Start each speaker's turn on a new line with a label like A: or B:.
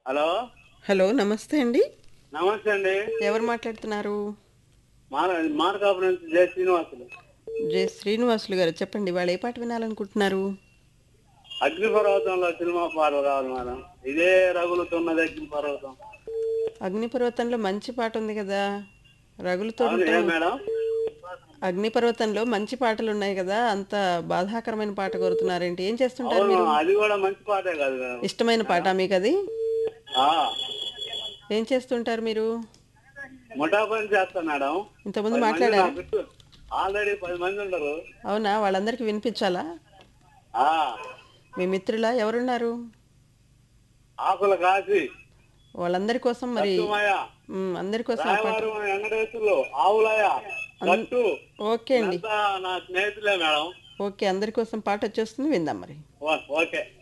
A: hello
B: hello నమస్తే అండి
A: నమస్తే అండి
B: ఎవరు మాట్లాడుతున్నారు
A: మార మార్కాపు నుంచి జయ శ్రీనివాసులు
B: జే శ్రీనివాసులు గారు చెప్పండి వాళ్ళు ఏ పాట వినాలనుకుంటున్నారు
A: అగ్నిపర్వతంలో సినిమా పాట కావాలి మేడం ఇదే రగులుతున్నది అగ్నిపర్వతం
B: అగ్నిపర్వతంలో మంచి పాట ఉంది కదా రగులుతో
A: అవును ఏ మేడం
B: అగ్నిపర్వతంలో మంచి పాటలు ఉన్నాయి కదా అంత బాధాకరమైన పాట కోరుతున్నారేంటి ఏం చేస్తుంటారు
A: అవును
B: మీరు
A: అది కూడా మంచి పాటే కాదు మేడం
B: ఇష్టమైన పాట మీకు అది
A: ఆ,
B: ఏం చేస్తుంటారు మీరు
A: ముఠా పని చేస్తా మేడం
B: ఇంతకుముందు
A: పది మంది
B: మాట్లాడారు
A: నా చుట్టూ ఆల్రెడీ పది మంది ఉండరు
B: అవునా వాళ్ళందరికీ వినిపించాలా
A: ఆ,
B: మీ మిత్రులా ఎవరున్నారు
A: ఆకుల కాసి
B: వాళ్ళందరి కోసం మరి
A: సుమయ్య
B: మ్, అందరి కోసం ఆ పాట
A: రాయవారు వెంకటేశ్వర్లు ఆవులయ్య గట్టు
B: ఓకే అండి
A: అంతా నా స్నేహితులే మేడం
B: ఓకే అందరి కోసం పాట వచ్చేస్తుంది విందాం మరి
A: ఓ- ఓకే